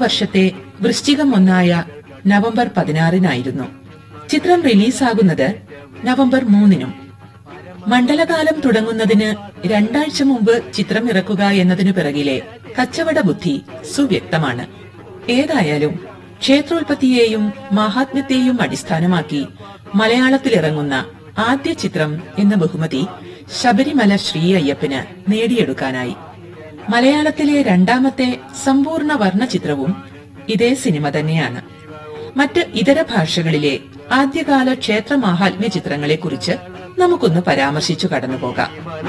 വർഷത്തെ വൃശ്ചികം ഒന്നായ നവംബർ പതിനാറിനായിരുന്നു ചിത്രം റിലീസാകുന്നത് നവംബർ മൂന്നിനും മണ്ഡലകാലം തുടങ്ങുന്നതിന് രണ്ടാഴ്ച മുമ്പ് ചിത്രം ഇറക്കുക എന്നതിനു പിറകിലെ കച്ചവട ബുദ്ധി സുവ്യക്തമാണ് ഏതായാലും ക്ഷേത്രോൽപത്തിയെയും മാഹാത്മ്യത്തെയും അടിസ്ഥാനമാക്കി മലയാളത്തിലിറങ്ങുന്ന ആദ്യ ചിത്രം എന്ന ബഹുമതി ശബരിമല ശ്രീ അയ്യപ്പന് നേടിയെടുക്കാനായി മലയാളത്തിലെ രണ്ടാമത്തെ സമ്പൂർണ്ണ വർണ്ണ ചിത്രവും ഇതേ സിനിമ തന്നെയാണ് മറ്റ് ഇതര ഭാഷകളിലെ ആദ്യകാല ക്ഷേത്ര മാഹാത്മ്യ ചിത്രങ്ങളെക്കുറിച്ച് നമുക്കൊന്ന് പരാമർശിച്ചു കടന്നുപോകാം